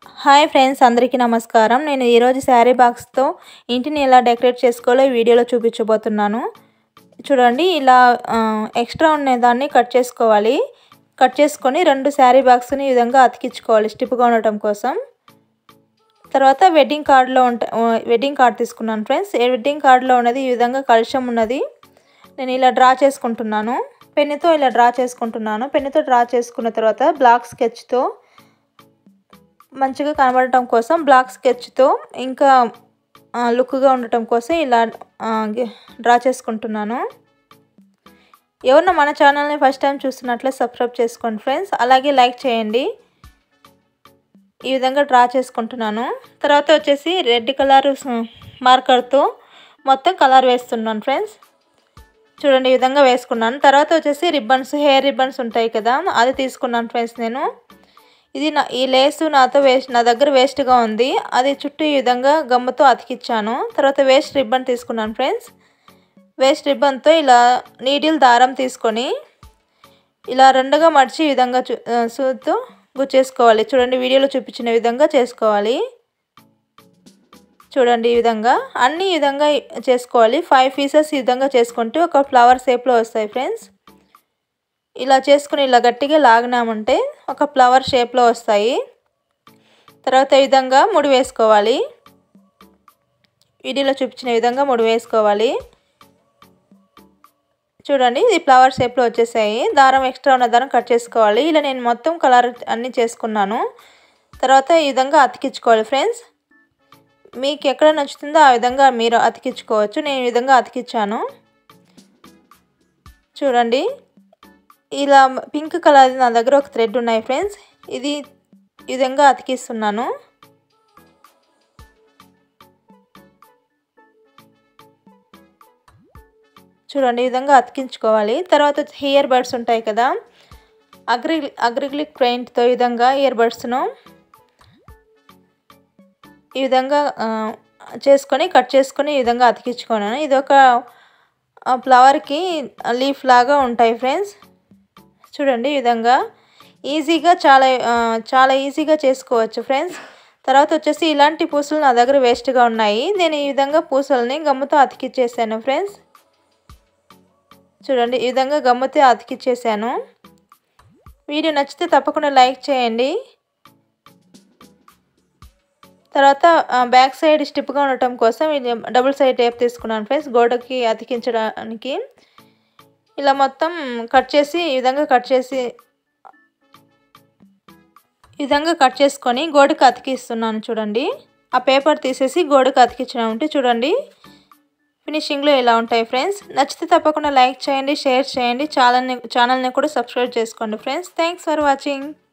hi friends అందరికీ నమస్కారం నేను ఈరోజు శారీ బాక్స్తో ఇంటిని ఎలా డెకరేట్ చేసుకోవాలో ఈ వీడియోలో చూపించబోతున్నాను చూడండి ఇలా ఆ, ఎక్స్ట్రా ఉన్న దాన్ని కట్ చేసుకోవాలి కట్ చేసుకొని రెండు శారీ బాక్స్ని ఈ విధంగా అతికించుకోవాలి స్టిప్గా ఉండటం కోసం తర్వాత వెడ్డింగ్ కార్డులో ఉంట వెడ్డింగ్ కార్డ్ తీసుకున్నాను ఫ్రెండ్స్ ఈ వెడ్డింగ్ కార్డులో ఉన్నది ఈ విధంగా కలుషం ఉన్నది నేను ఇలా డ్రా చేసుకుంటున్నాను పెన్నుతో ఇలా డ్రా చేసుకుంటున్నాను పెన్నుతో డ్రా చేసుకున్న తర్వాత బ్లాక్ స్కెచ్తో మంచిగా కనబడటం కోసం బ్లాక్ స్కెచ్తో ఇంకా ఆ, లుక్గా ఉండటం కోసం ఇలా ఆ, గి- డ్రా చేసుకుంటున్నాను ఎవరన్నా మన ఛానల్ని ఫస్ట్ టైం చూస్తున్నట్లే సబ్స్క్రైబ్ చేసుకోండి ఫ్రెండ్స్ అలాగే లైక్ చేయండి ఈ విధంగా డ్రా చేసుకుంటున్నాను తర్వాత వచ్చేసి రెడ్ కలర్ మార్కర్తో మొత్తం కలర్ వేస్తున్నాను ఫ్రెండ్స్ చూడండి ఈ విధంగా వేసుకున్నాను తర్వాత వచ్చేసి రిబ్బన్స్ హెయిర్ రిబ్బన్స్ ఉంటాయి కదా అది తీసుకున్నాను ఫ్రెండ్స్ నేను ఇది నా ఈ లేసు నాతో వేస్ట్ నా దగ్గర వేస్ట్గా ఉంది అది చుట్టూ ఈ విధంగా గమ్ముతో అతికిచ్చాను తర్వాత వేస్ట్ రిబ్బన్ తీసుకున్నాను ఫ్రెండ్స్ వేస్ట్ రిబ్బన్తో ఇలా నీడిల్ దారం తీసుకొని ఇలా రెండుగా మడిచి ఈ విధంగా చూ ఆ, సూదితో గుచ్చేసుకోవాలి చూడండి వీడియోలో చూపించిన విధంగా చేసుకోవాలి చూడండి ఈ విధంగా అన్ని ఈ విధంగా చేసుకోవాలి ఫైవ్ పీసెస్ ఈ విధంగా చేసుకుంటే ఒక ఫ్లవర్ షేప్లో వస్తాయి ఫ్రెండ్స్ ఇలా చేసుకుని ఇలా గట్టిగా లాగినామంటే ఒక ఫ్లవర్ షేప్లో వస్తాయి తర్వాత ఈ విధంగా ముడి వేసుకోవాలి వీడియోలో చూపించిన విధంగా ముడి వేసుకోవాలి చూడండి ఇది ఫ్లవర్ షేప్లో వచ్చేసాయి దారం ఎక్స్ట్రా ఉన్న దారం కట్ చేసుకోవాలి ఇలా నేను మొత్తం కలర్ అన్నీ చేసుకున్నాను తర్వాత ఈ విధంగా అతికించుకోవాలి ఫ్రెండ్స్ మీకు ఎక్కడ నచ్చుతుందో ఆ విధంగా మీరు అతికించుకోవచ్చు నేను ఈ విధంగా అతికించాను చూడండి ఇలా పింక్ కలర్ నా దగ్గర ఒక థ్రెడ్ ఉన్నాయి ఫ్రెండ్స్ ఇది ఈ విధంగా అతికిస్తున్నాను చూడండి ఈ విధంగా అతికించుకోవాలి తర్వాత ఇయర్ బడ్స్ ఉంటాయి కదా అగ్రి అగ్రిక్లిక్ పెయింట్తో ఈ విధంగా ఇయర్ బడ్స్ను ఈ విధంగా ఆ, చేసుకొని కట్ చేసుకొని ఈ విధంగా అతికించుకున్నాను ఇది ఒక ఫ్లవర్కి లీఫ్ లాగా ఉంటాయి ఫ్రెండ్స్ చూడండి ఈ విధంగా ఈజీగా చాలా ఆ, చాలా ఈజీగా చేసుకోవచ్చు ఫ్రెండ్స్ తర్వాత వచ్చేసి ఇలాంటి పూసలు నా దగ్గర వేస్ట్గా ఉన్నాయి నేను ఈ విధంగా పూసల్ని గమ్ముతో అతికిచ్చేసాను ఫ్రెండ్స్ చూడండి ఈ విధంగా గమ్ముతో అతికిచ్చేసాను వీడియో నచ్చితే తప్పకుండా లైక్ చేయండి తర్వాత ఆ, బ్యాక్ సైడ్ స్టిప్గా ఉండటం కోసం ఇది డబుల్ సైడ్ టేప్ తీసుకున్నాను ఫ్రెండ్స్ గోడకి అతికించడానికి ఇలా మొత్తం కట్ చేసి ఈ విధంగా కట్ చేసి ఈ విధంగా కట్ చేసుకొని గోడకు అతికిస్తున్నాను చూడండి ఆ పేపర్ తీసేసి గోడకు అతికించినామంటే చూడండి ఫినిషింగ్లో ఇలా ఉంటాయి ఫ్రెండ్స్ నచ్చితే తప్పకుండా లైక్ చేయండి షేర్ చేయండి ఛానల్ని ఛానల్ని కూడా సబ్స్క్రైబ్ చేసుకోండి ఫ్రెండ్స్ థ్యాంక్స్ ఫర్ వాచింగ్